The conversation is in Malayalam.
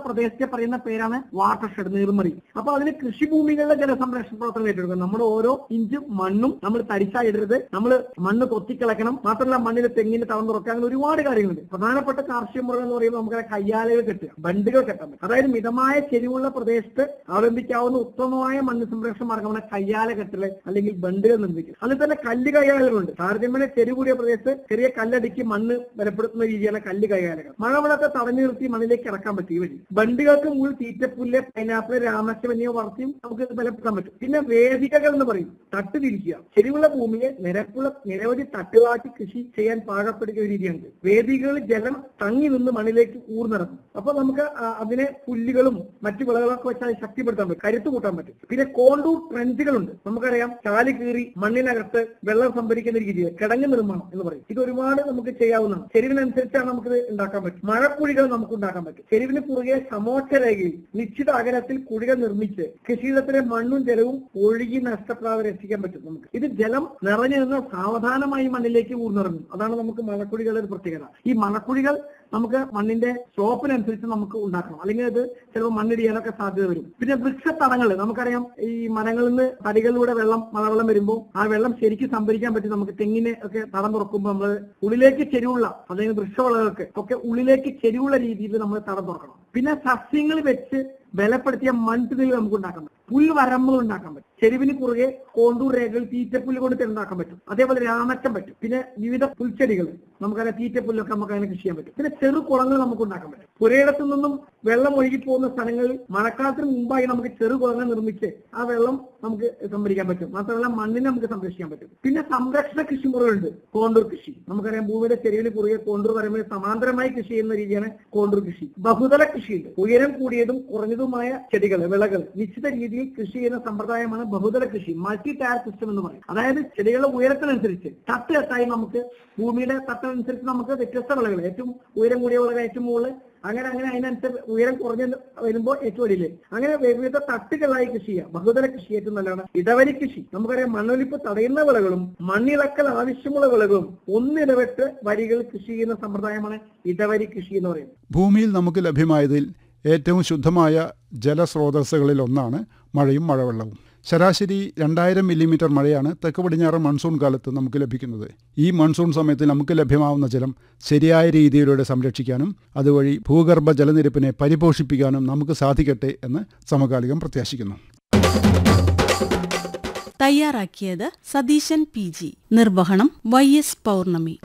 പ്രദേശത്തെ പറയുന്ന പേരാണ് വാട്ടർ ഷെഡ് നീർമറി അപ്പൊ അതിന് കൃഷിഭൂമികളിലെ ജലസംരക്ഷണ പ്രവർത്തനം ഏറ്റെടുക്കണം നമ്മൾ ഓരോ ഇഞ്ച് മണ്ണും നമ്മൾ തരിച്ചായിടരുത് നമ്മൾ മണ്ണ് കൊത്തിക്കിളക്കണം മാത്രമല്ല മണ്ണിൽ തെങ്ങിന് തവൻ തുറക്കുക അങ്ങനെ ഒരുപാട് കാര്യങ്ങളുണ്ട് പ്രധാനപ്പെട്ട കാർഷിക മുറകൾ എന്ന് പറയുമ്പോൾ നമുക്ക് കയ്യാലകൾ കെട്ടുക ബണ്ടുകൾ കെട്ടാൻ പറ്റും അതായത് മിതമായ ചെരിവുള്ള പ്രദേശത്ത് അവലംബിക്കാവുന്ന ഉത്തമമായ മണ്ണ് സംരക്ഷണ മാർഗമാണ് കയ്യാല കെട്ടല് അല്ലെങ്കിൽ ബണ്ടുകൾ നിർമ്മിക്കുക അതിൽ തന്നെ കല്ല് കയ്യാലകളുണ്ട് താരതമ്യേന ചെരികൂടിയ പ്രദേശത്ത് ചെറിയ കല്ലടിക്ക് മണ്ണ് ബലപ്പെടുത്തുന്ന രീതിയാണ് കല്ല് കയ്യാലകൾ മഴവെള്ളത്തെ തടഞ്ഞു നിർത്തി മണ്ണിലേക്ക് ഇറക്കാൻ പറ്റും ഈ വഴി ബണ്ടുകൾക്ക് മുകളിൽ തീറ്റപ്പുല്ല് പൈനാപ്പിൾ രാമശ്യം എന്നിവ വളർത്തിയും നമുക്ക് ഇത് ബലപ്പെടുത്താൻ പറ്റും പിന്നെ വേദികകൾ എന്ന് പറയും തട്ട് തിരിക്കുക ചെരിവുള്ള ഭൂമിയെ നിരപ്പുള്ള നിരവധി തട്ടുകാട്ടി കൃഷി ചെയ്യാൻ പാകപ്പെടുത്തിയ രീതിയുണ്ട് വേദികളിൽ ജലം തങ്ങി നിന്ന് മണ്ണിലേക്ക് ഊർന്നിറങ്ങും അപ്പൊ നമുക്ക് ആ അതിനെ പുല്ലുകളും മറ്റു വിളകളൊക്കെ വെച്ചാൽ ശക്തിപ്പെടുത്താൻ പറ്റും കരുത്ത് കൂട്ടാൻ പറ്റും പിന്നെ കോണ്ടൂർ ട്രെഞ്ചുകളുണ്ട് നമുക്കറിയാം ചാലി കീറി മണ്ണിനകത്ത് വെള്ളം സംഭരിക്കുന്ന രീതി കിടങ്ങ് നിർമ്മാണം എന്ന് പറയും ഇത് ഒരുപാട് നമുക്ക് ചെയ്യാവുന്നതാണ് ചെരിവിനനുസരിച്ചാണ് നമുക്കിത് ഉണ്ടാക്കാൻ പറ്റും മഴക്കുഴികൾ നമുക്ക് ഉണ്ടാക്കാൻ പറ്റും ചെരിവിന് കുറുകെ സമോച്ച രേഖയിൽ നിശ്ചിത അകലത്തിൽ കുഴികൾ നിർമ്മിച്ച് കൃഷിയിടത്തിലെ മണ്ണും ജലവും ഒഴുകി നഷ്ടപ്പെടാതെ രക്ഷിക്കാൻ പറ്റും നമുക്ക് ഇത് ജലം നിറഞ്ഞു നിന്ന് സാവധാനമായി മണ്ണിലേക്ക് ഊർന്നിറങ്ങും അതാണ് നമുക്ക് മഴക്കുഴികളുടെ ഒരു പ്രത്യേകത ഈ മഴക്കുഴികൾ നമുക്ക് മണ്ണിന്റെ സ്ലോപ്പിനനുസരിച്ച് നമുക്ക് ഉണ്ടാക്കണം അല്ലെങ്കിൽ അത് ചിലപ്പോൾ മണ്ണിടിയാനൊക്കെ സാധ്യത വരും പിന്നെ വൃക്ഷത്തടങ്ങൾ നമുക്കറിയാം ഈ മരങ്ങളിൽ നിന്ന് തടികളിലൂടെ വെള്ളം മഴവെള്ളം വരുമ്പോൾ ആ വെള്ളം ശരിക്കും സംഭരിക്കാൻ പറ്റും നമുക്ക് തെങ്ങിനെ ഒക്കെ തടം തുറക്കുമ്പോൾ നമ്മൾ ഉള്ളിലേക്ക് ചെരിവുള്ള അല്ലെങ്കിൽ വൃക്ഷവിളകൾക്ക് ഒക്കെ ഉള്ളിലേക്ക് ചെരിവുള്ള രീതിയിൽ നമ്മൾ തടം തുറക്കണം പിന്നെ സസ്യങ്ങൾ വെച്ച് ബലപ്പെടുത്തിയ മൺതിരികൾ നമുക്ക് ഉണ്ടാക്കാൻ പറ്റും പുൽവരമ്പുകൾ ഉണ്ടാക്കാൻ പറ്റും ചെരുവിന് കുറുകെ കോണ്ടൂർ രേഖകൾ തീറ്റപ്പുല്ല് കൊണ്ട് ഉണ്ടാക്കാൻ പറ്റും അതേപോലെ രാമച്ചം പറ്റും പിന്നെ വിവിധ പുൽച്ചെടികൾ നമുക്കതിനെ തീറ്റപ്പുല്ലൊക്കെ നമുക്ക് അതിനെ കൃഷി ചെയ്യാൻ പറ്റും പിന്നെ ചെറു കുളങ്ങൾ നമുക്ക് ഉണ്ടാക്കാൻ പറ്റും പുരയിടത്തു നിന്നും വെള്ളം ഒഴുകി പോകുന്ന സ്ഥലങ്ങളിൽ മഴക്കാലത്തിന് മുമ്പായി നമുക്ക് ചെറു കുളങ്ങൾ നിർമ്മിച്ച് ആ വെള്ളം നമുക്ക് സംഭരിക്കാൻ പറ്റും മാത്രമല്ല മണ്ണിനെ നമുക്ക് സംരക്ഷിക്കാൻ പറ്റും പിന്നെ സംരക്ഷണ കൃഷിമുറകളുണ്ട് കോണ്ടൂർ കൃഷി നമുക്കറിയാം ഭൂമിയുടെ ചെരുവിന് കുറുകെ കോണ്ടൂർ വരമ്പിൽ സമാന്തരമായി കൃഷി ചെയ്യുന്ന രീതിയാണ് കോണ്ടൂർ കൃഷി ബഹുതല കൃഷിയുണ്ട് ഉയരം കൂടിയതും കുറഞ്ഞതുമായ ചെടികൾ വിളകൾ നിശ്ചിത രീതിയിൽ കൃഷി ചെയ്യുന്ന സമ്പ്രദായമാണ് ബഹുതല കൃഷി മൾട്ടി ടയർ സിസ്റ്റം എന്ന് പറയും അതായത് ചെടികളുടെ ഉയരത്തിനനുസരിച്ച് തട്ട് തട്ടായി നമുക്ക് ഭൂമിയുടെ തട്ടനുസരിച്ച് നമുക്ക് വ്യത്യസ്ത വിളകൾ ഏറ്റവും ഉയരം കൂടിയ വിളകൾ ഏറ്റവും മുകളിൽ അങ്ങനെ അങ്ങനെ അതിനനുസരിച്ച് ഉയരം കുറഞ്ഞ് വരുമ്പോൾ ഏറ്റവും അടിയില് അങ്ങനെ വിവിധ തട്ടുകളായി കൃഷി ചെയ്യാം ബഹുതല കൃഷി ഏറ്റവും നല്ലതാണ് ഇടവരി കൃഷി നമുക്കറിയാം മണ്ണൊലിപ്പ് തടയുന്ന വിളകളും മണ്ണിളക്കൽ ആവശ്യമുള്ള വിളകളും ഒന്നിടവിട്ട് വരികൾ കൃഷി ചെയ്യുന്ന സമ്പ്രദായമാണ് ഇടവരി കൃഷി എന്ന് പറയുന്നത് ഭൂമിയിൽ നമുക്ക് ലഭ്യമായതിൽ ഏറ്റവും ശുദ്ധമായ ജലസ്രോതസ്സുകളിൽ ഒന്നാണ് മഴയും മഴവെള്ളവും ശരാശരി രണ്ടായിരം മില്ലിമീറ്റർ മഴയാണ് തെക്ക് പടിഞ്ഞാറൻ മൺസൂൺ കാലത്ത് നമുക്ക് ലഭിക്കുന്നത് ഈ മൺസൂൺ സമയത്ത് നമുക്ക് ലഭ്യമാവുന്ന ജലം ശരിയായ രീതിയിലൂടെ സംരക്ഷിക്കാനും അതുവഴി ഭൂഗർഭ ജലനിരപ്പിനെ പരിപോഷിപ്പിക്കാനും നമുക്ക് സാധിക്കട്ടെ എന്ന് സമകാലികം പ്രത്യാശിക്കുന്നു തയ്യാറാക്കിയത് സതീശൻ പി ജി നിർവഹണം വൈ എസ് പൗർണമി